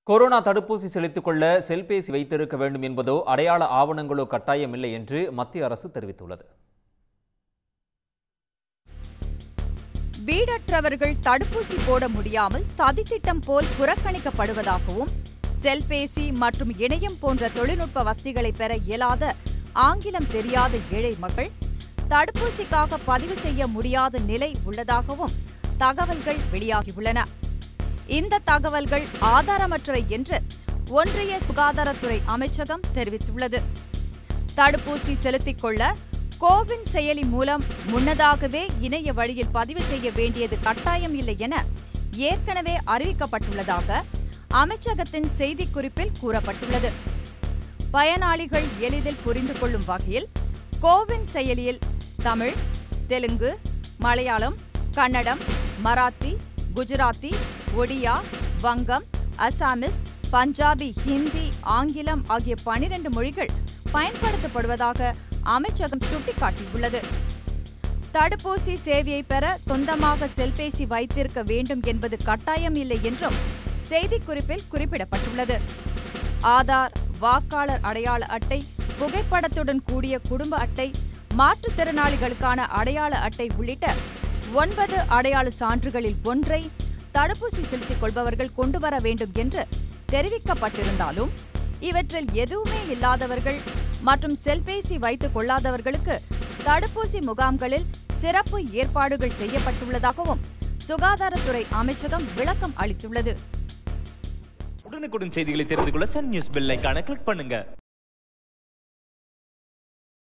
corona தடுப்பூசி செலுத்திக் கொள்ள செல்பேசி வைத்திருக்க வேண்டும் என்பதோ அடையாள ஆவணங்களோ கட்டாயமில்லை என்று மத்திய அரசு தெரிவித்துள்ளது வீடற்றவர்கள் தடுப்பூசி போட முடியாமல் சதித்திட்டம் போல் புறக்கணிக்கப்படுவதாகவும் செல்பேசி மற்றும் இணையம் போன்ற தொழில்நுட்ப வசதிகளை பெற இயலாத ஆங்கிலம் தெரியாத ஏழை மக்கள் தடுப்பூசிக்காக பதிவு செய்ய முடியாத நிலை உள்ளதாகவும் தகவல்கள் வெளியாகியுள்ளன இந்த தகவல்கள் ஆதாரமற்றவை என்று ஒன்றிய சுகாதாரத்துறை அமைச்சகம் தெரிவித்துள்ளது தடுப்பூசி செலுத்திக் கொள்ள கோவின் செயலி மூலம் முன்னதாகவே இணைய வழியில் பதிவு செய்ய வேண்டியது கட்டாயம் இல்லை என ஏற்கனவே அறிவிக்கப்பட்டுள்ளதாக அமைச்சகத்தின் செய்திக்குறிப்பில் கூறப்பட்டுள்ளது பயனாளிகள் எளிதில் புரிந்து கொள்ளும் வகையில் கோவின் செயலியில் தமிழ் தெலுங்கு மலையாளம் கன்னடம் மராத்தி குஜராத்தி ஒடியா வங்கம் அசாமிஸ் பஞ்சாபி ஹிந்தி ஆங்கிலம் ஆகிய பனிரெண்டு மொழிகள் பயன்படுத்தப்படுவதாக அமைச்சகம் சுட்டிக்காட்டியுள்ளது தடுப்பூசி சேவையை பெற சொந்தமாக செல்பேசி வைத்திருக்க வேண்டும் என்பது கட்டாயம் இல்லை என்றும் செய்திக்குறிப்பில் குறிப்பிடப்பட்டுள்ளது ஆதார் வாக்காளர் அடையாள அட்டை புகைப்படத்துடன் கூடிய குடும்ப அட்டை மாற்றுத்திறனாளிகளுக்கான அடையாள அட்டை உள்ளிட்ட ஒன்பது அடையாள சான்றுகளில் ஒன்றை தடுப்பூசி செலுத்திக் கொள்பவர்கள் கொண்டு வர வேண்டும் என்று தெரிவிக்கப்பட்டிருந்தாலும் இவற்றில் எதுவுமே இல்லாதவர்கள் மற்றும் செல்பேசி வைத்துக் கொள்ளாதவர்களுக்கு தடுப்பூசி முகாம்களில் சிறப்பு ஏற்பாடுகள் செய்யப்பட்டுள்ளதாகவும் சுகாதாரத்துறை அமைச்சகம் விளக்கம் அளித்துள்ளது உடனுக்குடன் செய்திகளை தெரிந்து கொள்ள சன் நியூஸ் பெல் ஐகானை கிளிக் பண்ணுங்க